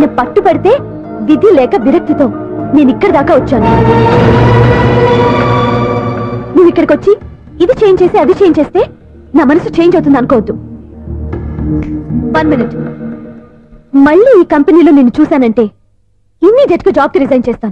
నేను పట్టుపడితే విధి లేక విరక్తితో నేను ఇక్కడి దాకా వచ్చాను నువ్వు ఇక్కడికి వచ్చి ఇది చేంజ్ చేసి అది చేంజ్ చేస్తే నా మనసు చేంజ్ అవుతుంది అనుకోవద్దు వన్ మినిట్ మళ్ళీ ఈ కంపెనీలో నిన్ను చూశానంటే ఇమ్మీడియట్ గా జాబ్ కి రిజైన్ చేస్తాను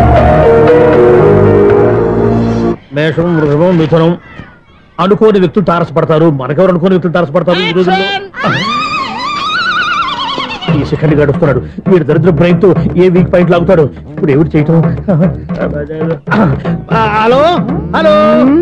మేషం వృషభం మిథునం అనుకోని వ్యక్తులు తారసపడతారు మనకెవరు అనుకోని వ్యక్తులు తారసపడతారు ఈ రోజుల్లో ఈ సెకండ్ గడుస్తున్నాడు వీడు దరిద్ర బ్రెయిన్ తో ఏ వీక్ పాయింట్ లాగుతాడు ఇప్పుడు ఎవరు చేయటం ఆ, హలో హలో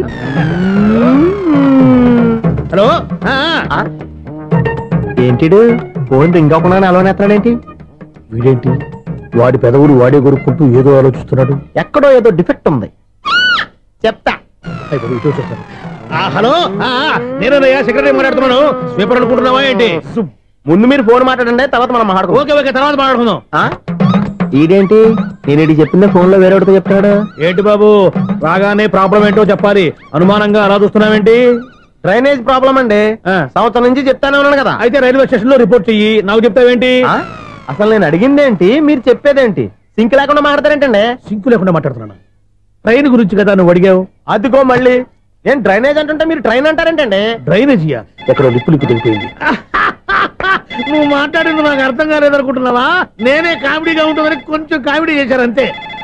హలో ఆ, ఆ. ఏంటిడు ఫోన్ రింగ్ అవ్వకుండా అలవనేస్తున్నాడేంటి వీడేంటి వాడి పెదవులు వాడే కొరుక్కుంటూ ఏదో ఆలోచిస్తున్నాడు ఎక్కడో ఏదో డిఫెక్ట్ ఉంది చెప్తా అయ్య బాబోయ్, ఇటు వచ్చేస్తాను. ఆ, హలో ఆ, ఆ, నేనన్నయ్య సెక్రటరీ మాట్లాడుతున్నాను స్వీపర్ అనుకుంటున్నావా ఏంటి ముందు మీరు ఫోన్ మాట్లాడండి తర్వాత మనం మాట్లాడుకో ఓకే ఓకే తర్వాత మాట్లాడుకుందాం ఈడేంటి నేను ఇది చెప్పిందే ఫోన్ లో వేరే వాడితో చెప్తున్నాడు ఏంటి బాబు రాగానే ప్రాబ్లం ఏంటో చెప్పాలి అనుమానంగా అలా చూస్తున్నావేంటి డ్రైనేజ్ ప్రాబ్లం అండి ఆ. సంవత్సరం నుంచి చెప్తానే ఉన్నాను కదా అయితే రైల్వే స్టేషన్ లో రిపోర్ట్ చెయ్యి నాకు చెప్తావేంటి ఆ? అసలు నేను అడిగిందేంటి మీరు చెప్పేదేంటి సింక్ లేకుండా మాట్లాడతారేంటండి సింకు లేకుండా మాట్లాడుతున్నాను ట్రైన్ గురించి కదా నువ్వు అడిగావు అదిగో మళ్ళీ నేను డ్రైనేజ్ అంటుంటే మీరు ట్రైన్ అంటారేంటండి డ్రైనేజీయా ఎక్కడో లిప్పు లిప్పు తెలిపోయింది నువ్వు మాట్లాడింది నాకు అర్థం కాలేదనుకుంటున్నావా నేనే కామెడీగా ఉంటుందని కొంచెం కామెడీ చేశారు అంతే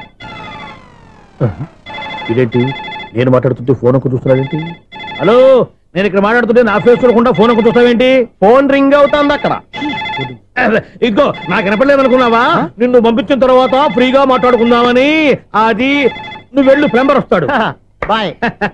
ఇదేంటి నేను మాట్లాడుతుంటే ఫోన్ ఒక చూస్తున్నాడేంటి హలో నేను ఇక్కడ మాట్లాడుతుంటే నా ఫేస్ చూడకుండా ఫోన్ ఒక చూస్తావేంటి ఫోన్ రింగ్ అవుతుంది అక్కడ ఇంకో నాకు వినపడలేదు అనుకున్నావా నిన్ను పంపించిన తర్వాత ఫ్రీగా మాట్లాడుకుందామని అది నువ్వు వెళ్ళు ప్లంబర్ వస్తాడు bye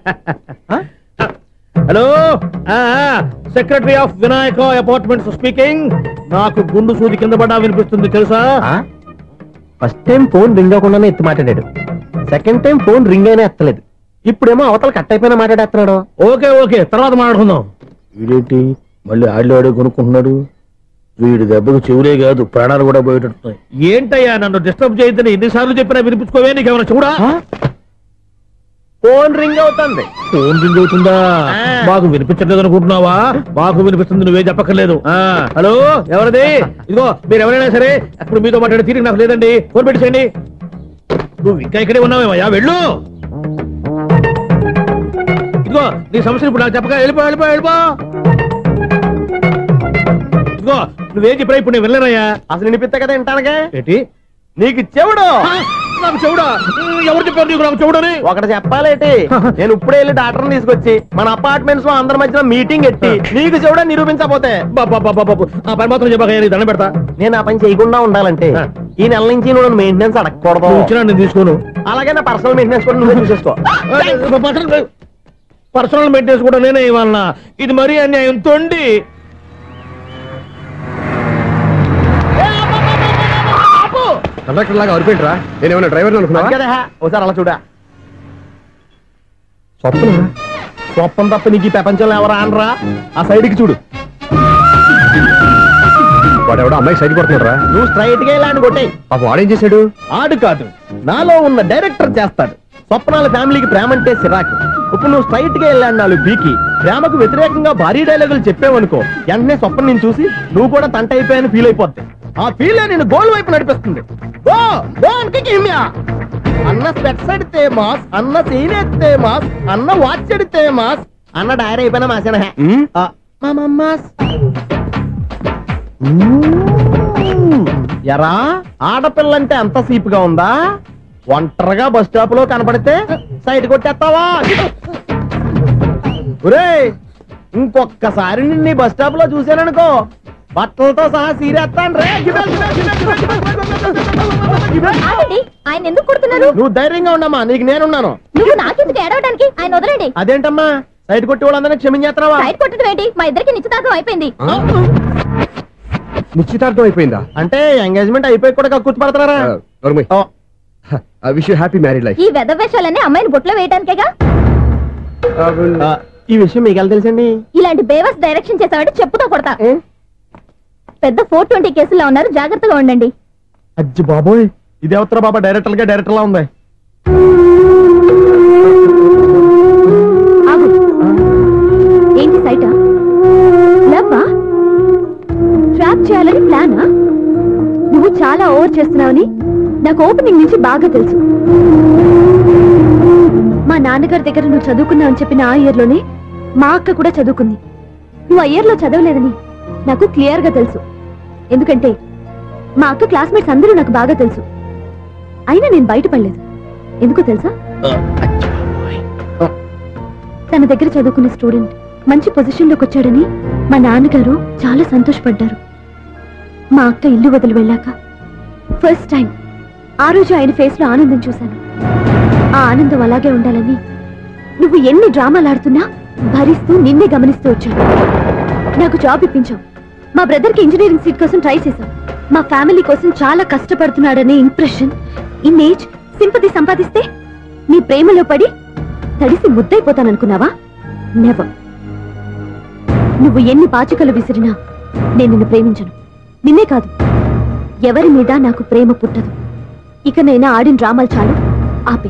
hello secretary of Vinayaka apartments speaking నాకు గుండు సూది కింద పడ్డా వినిపిస్తుంది తెలుసా ఫస్ట్ టైం ఫోన్ రింగ్ అవ్వకుండానే ఎత్తి మాట్లాడాడు సెకండ్ టైం ఫోన్ రింగ్ అయినా ఎత్తలేదు ఇప్పుడేమో అవతల కట్ అయిపోయినా మాట్లాడేస్తున్నాడు ఓకే ఓకే తర్వాత మాట్లాడుకుందాం వీడేంటి మళ్ళీ ఆడిలో ఆడే కొనుక్కుంటున్నాడు వీడి దెబ్బకు చెవులే కాదు ప్రాణాలు కూడా పోయేటట్టున్నాయి ఏంటయ్యా నన్ను డిస్టర్బ్ చేయొద్దని ఎన్నిసార్లు చెప్పినా వినిపించుకోవే నీకేమైనా చూడా ఫోన్ రింగ్ అవుతుంది ఫోన్ రింగ్ అవుతుందా ఆ. మాకు వినిపించట్లేదు అనుకుంటున్నావా మాకు వినిపిస్తుంది నువ్వే చెప్పక్కర్లేదు ఆ, హలో ఎవరిది ఇదిగో మీరు ఎవరైనా సరే అప్పుడు మీతో మాట్లాడే తీరిక నాకు లేదండి ఫోన్ పెట్టేసేయండి నువ్వు ఇంకా ఇక్కడే ఉన్నావేమయ్యా వెళ్ళు ఇదిగో నీ సమస్యలు ఇప్పుడు నాకు చెప్పక వెళ్ళిపో వెళ్ళిపో వెళ్ళిపో ఇదిగో నువ్వేం చెప్పరా ఇప్పుడు నేను వెళ్ళానయ్యా అసలు వినిపిస్తా కదా వింటానగా ఏంటి నీకు చెవుడు ఆ, నాకు చెవుడా ఎవరు చెప్పారు నీకు నాకు చెవుడని ఒకటి చెప్పాలేటి నేను ఇప్పుడే వెళ్ళి డాక్టర్ తీసుకొచ్చి మన అపార్ట్మెంట్స్ లో అందరి మధ్యన మీటింగ్ ఎట్టి నీకు చెవుడా నిరూపించకపోతే బాబా బాబా బాబు ఆ పని మాత్రం చెప్పక నీకు దండం పెడతా నేను ఆ పని చేయకుండా ఉండాలంటే ఆ. ఈ నెల నుంచి నువ్వు మెయింటెనెన్స్ అడగకూడదు నువ్వు ఇచ్చినా నేను తీసుకోను అలాగే నా పర్సనల్ మెయింటెనెన్స్ కూడా నువ్వే చూసేసుకో పర్సనల్ మెయింటెనెన్స్ కూడా నేనే ఇవ్వాలన్నా ఇది మరీ అన్యాయం తొండి కండక్టర్ లాగా అరిపోయింట్రా నేను ఏమైనా డ్రైవర్ అనుకున్నావా కదా ఒకసారి అలా చూడా స్వప్న స్వప్నం తప్ప నీకు ఈ ప్రపంచంలో ఎవరా అనరా ఆ సైడ్ కి చూడు వాడు ఎవడో అమ్మాయి సైడ్ కొడుతున్నారా నువ్వు స్ట్రైట్ గా ఇలాంటి కొట్టే పాప వాడేం చేశాడు ఆడు కాదు నాలో ఉన్న డైరెక్టర్ చేస్తాడు స్వప్నాల ఫ్యామిలీకి ప్రేమ అంటే సిరాకు ఇప్పుడు నువ్వు స్ట్రైట్ గా వెళ్ళాడు నాలుగు బీకి ప్రేమకు వ్యతిరేకంగా భారీ డైలాగులు చెప్పావనుకో వెంటనే స్వప్న నేను చూసి నువ్వు కూడా తంట అయిపోయాని ఫీల్ అయిపోద్ది ఆ ఫీల్ నేను గోల్ వైపు నడిపిస్తుంది go go and kick him, yeah. అన్న స్పెట్స్ ఎడితే మాస్ అన్న సీన్ ఎత్తే మాస్ అన్న వాచ్ ఎడితే మాస్ అన్న డైరీ అయిపోయినా మాసేనా ఉమ్, మాస్ ఎరా ఆడపిల్లంటే అంత సీపుగా ఉందా ఒంటరిగా బస్ స్టాప్ లో కనపడితే సైడ్ కొట్టేస్తావా ఒరే ఇంకొక్కసారి నిన్ను ఈ బస్ స్టాప్ లో చూశాననుకో బట్టలతో సహా సీరేస్తాను రే గిబెల్, గిబెల్, గిబెల్, గిబెల్, గిబెల్, గిబెల్, గిబెల్, గిబెల్. ఆగండి ఆయన ఎందుకు కొడుతున్నారు నువ్వు ధైర్యంగా ఉండమ్మా నీకు నేనున్నాను నువ్వు నాకెందుకు ఏడవడానికి ఆయన వదలండి అదేంటమ్మా సైడ్ కొట్టి వాళ్ళందరినీ క్షమించేస్తున్నావా సైడ్ కొట్టడం ఏంటి మా ఇద్దరికి నిశ్చితార్థం అయిపోయింది నిశ్చితార్థం అయిపోయిందా అంటే ఎంగేజ్మెంట్ అయిపోయి కూడా కక్కుర్తి పడుతున్నారా విష్ హ్యాపీ మ్యారీడ్ లైఫ్ ఈ వెధవేషాలన్నీ అమ్మాయిని బుట్లో వేయడానికేగా ఆ, ఈ విషయం మీకు ఎలా తెలుసండి ఇలాంటి బేవస్ డైరెక్షన్ చేసామంటే చెప్పుతో కొడతా పెద్ద ఫోర్ ట్వంటీ కేసుల్లో ఉన్నారు జాగ్రత్తగా ఉండండి అజ్జి బాబోయ్ ఇది ఎవరు బాబా డైరెక్టర్ గా డైరెక్టర్ లా ఉంది ఆగు ఏంటి సైటా లవ్వా ట్రాప్ చేయాలని ప్లానా నువ్వు చాలా ఓవర్ చేస్తున్నావని నాకు ఓపెనింగ్ నుంచి బాగా తెలుసు మా నాన్నగారి దగ్గర నువ్వు చదువుకున్నావని చెప్పిన ఆ ఇయర్ లోనే మా అక్క కూడా చదువుకుంది నువ్వు ఆ ఇయర్ లో చదవలేదని నాకు క్లియర్ గా తెలుసు ఎందుకంటే మా అక్క క్లాస్మేట్స్ అందరూ నాకు బాగా తెలుసు అయినా నేను బయటపడలేదు ఎందుకో తెలుసా తన దగ్గర చదువుకున్న స్టూడెంట్ మంచి పొజిషన్ లోకి వచ్చాడని మా నాన్నగారు చాలా సంతోషపడ్డారు మా అక్క ఇల్లు వదిలి వెళ్ళాక ఫస్ట్ టైం ఆ రోజు ఆయన ఫేస్ లో ఆనందం చూశాను ఆ ఆనందం అలాగే ఉండాలని నువ్వు ఎన్ని డ్రామాలు ఆడుతున్నా భరిస్తూ నిన్నే గమనిస్తూ వచ్చాను నాకు జాబ్ ఇప్పించావు మా బ్రదర్ కి ఇంజనీరింగ్ సీట్ కోసం ట్రై చేశాం మా ఫ్యామిలీ కోసం చాలా కష్టపడుతున్నాడనే ఇంప్రెషన్ ఇమేజ్ సింపతి సంపాదిస్తే నీ ప్రేమలో పడి తడిసి ముద్దైపోతాననుకున్నావా నెవర్ నువ్వు ఎన్ని పాచికలు విసిరినా నేను నిన్ను ప్రేమించను నిన్నే కాదు ఎవరి మీద నాకు ప్రేమ పుట్టదు ఇకనైనా ఆడిన డ్రామాలు చాలు ఆపే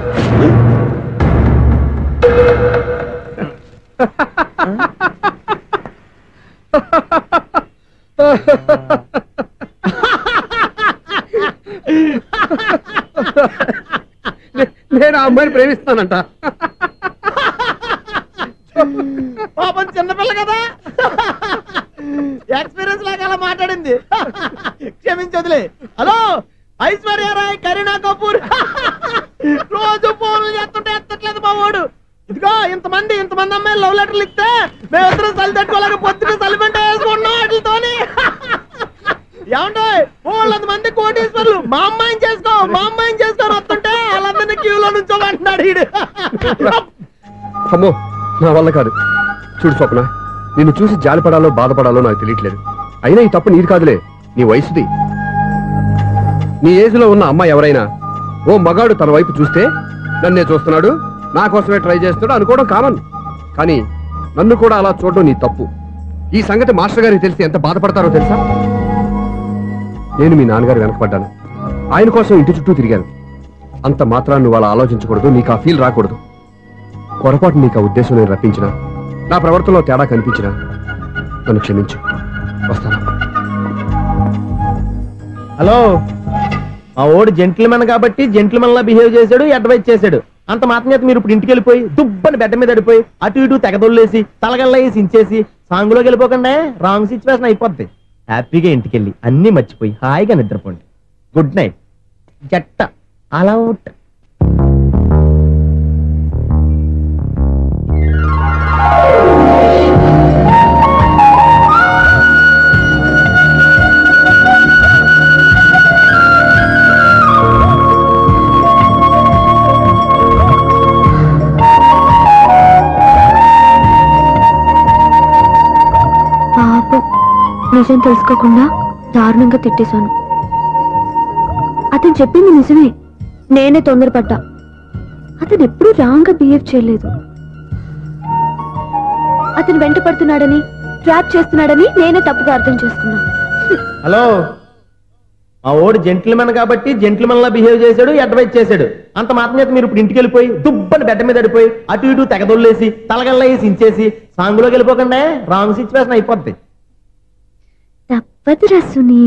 నేను ఆ అమ్మాయిని ప్రేమిస్తానంట పాపం చిన్నపిల్ల కదా ఎక్స్పీరియన్స్ లాగా అలా మాట్లాడింది క్షమించదులే హలో ఐశ్వర్య రాయ్ కరీనా కపూర్ రోజు ఫోన్లు చేస్తుంటే ఎత్తట్లేదు మా వాడు ఇదిగో ఇంతమంది ఇంతమంది అమ్మాయిలు లవ్ లెటర్లు ఇస్తే మేమిద్దరం చలి తట్టుకోలేక పొద్దున చలిమంట వేసుకున్నాం వాటితోని ఏమంటే వాళ్ళంత మంది కోటీశ్వర్లు మా అమ్మాయిని చేసుకో మా అమ్మాయిని చేసుకొని వస్తుంటే వాళ్ళందరినీ క్యూలో నుంచోమంటున్నాడు ఈడు అమ్మో నా వల్ల కాదు చూడు స్వప్న నిన్ను చూసి జాలిపడాలో బాధపడాలో నాకు తెలియట్లేదు అయినా ఈ తప్పు నీది కాదులే నీ వయసుది నీ ఏజ్ లో ఉన్న అమ్మాయి ఎవరైనా ఓ మగాడు తన వైపు చూస్తే నన్నే చూస్తున్నాడు నా కోసమే ట్రై చేస్తున్నాడు అనుకోవడం కామన్ కానీ నన్ను కూడా అలా చూడడం నీ తప్పు ఈ సంగతి మాస్టర్ గారికి తెలిసి ఎంత బాధపడతారో తెలుసా నేను మీ నాన్నగారు వెనకపడ్డాను ఆయన కోసం ఇంటి చుట్టూ తిరిగాను అంత మాత్రాన్ని నువ్వు అలా ఆలోచించకూడదు నీకు ఆ ఫీల్ రాకూడదు పొరపాటు నీకు ఆ ఉద్దేశం నేను రప్పించిన నా ప్రవర్తనలో తేడా కనిపించిన నన్ను క్షమించు వస్తాను హలో మా ఓడు జెంటిల్మెన్ కాబట్టి జెంటిల్మెన్ లా బిహేవ్ చేశాడు అడ్వైజ్ చేశాడు అంత మాత్రం చేత మీరు ఇప్పుడు ఇంటికి వెళ్ళిపోయి దుబ్బని బెడ్ మీద పడిపోయి అటు ఇటు తెగదొల్లేసి తలగల్లా వేసి ఇంచేసి సాంగ్ లోకి వెళ్ళిపోకుండా రాంగ్ సిచ్యువేషన్ అయిపోద్ది హ్యాపీగా ఇంటికి వెళ్ళి అన్ని మర్చిపోయి హాయిగా నిద్రపోండి గుడ్ నైట్ జట్ట అలా అవుట్ పాపం నిజం తెలుసుకోకుండా దారుణంగా తిట్టేశాను అతను చెప్పింది నిజమే నేనే తొందరపడ్డా అతను ఎప్పుడూ రాంగ్ గా బిహేవ్ చేయలేదు అతను వెంట పడుతున్నాడని ట్రాప్ చేస్తున్నాడని నేనే తప్పుగా అర్థం చేసుకున్నా హలో మా ఓడు జెంటిల్మెన్ కాబట్టి జెంటిల్మెన్ లా బిహేవ్ చేశాడు అడ్వైజ్ చేశాడు అంత మాత్రం చేత మీరు ఇప్పుడు ఇంటికి వెళ్ళిపోయి దుబ్బని బెడ్ మీద పడిపోయి అటు ఇటు తెగదొల్లేసి తలగల్లా వేసి ఇంచేసి సాంగ్ లోకి వెళ్ళిపోకుండా రాంగ్ సిచ్యువేషన్ అయిపోద్ది తప్పదు రసుని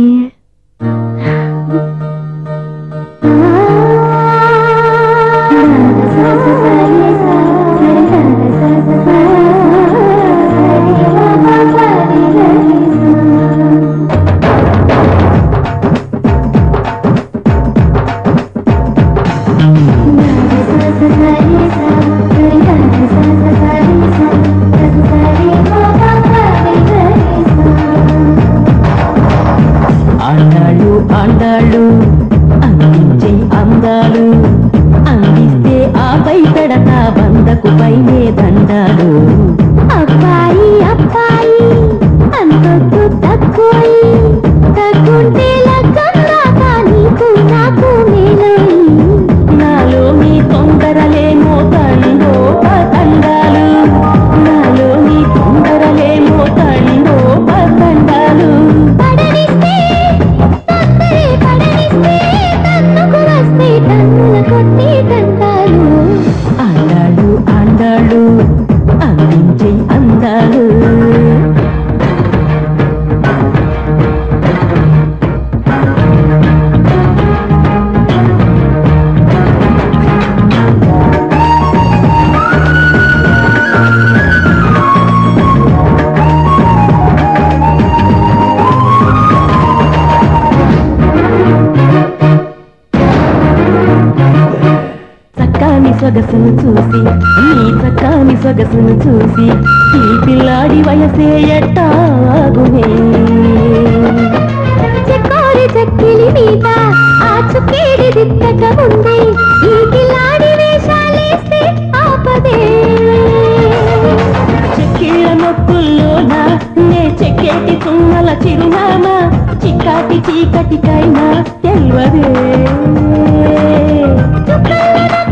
ఆండాళ్ళు ఆండాళ్ళు అందించే అందాలు అందిస్తే ఆ బయటడత వందకు పైనే దండాలు అబ్బాయి అబ్బాయి అంతొద్దు తక్కువై తగ్గుంటే లగ్గం రాక నీకు నాకు మేలోయి నాలో మీ తొందరలేమో తండో పతండాలు నాలో మీ తొందరలేమో తండో పతండాలు పడనిస్తే తొందరే పడనిస్తే తన్నుకు వస్తే తన్నుల కొట్టి తంటారు ఆండాళ్ళు ఆండాళ్ళు అందించే అందాలు సొగసును చూసి నీ చక్కాని సొగసును చూసి ఈ పిల్లాడి వయసే ఎట్టాగునే చెక్కోరి చెక్కిలి మీద ఆ చుక్కేడి దిద్దక ముందే ఈ కిలాడి వేషాలేస్తే ఆపదే చెక్కిళ్ళ నొప్పుల్లోన నే చెక్కేటి తుమ్మల చిరునామా చిక్కాటి చీకటికైనా తెల్వదే చుక్కల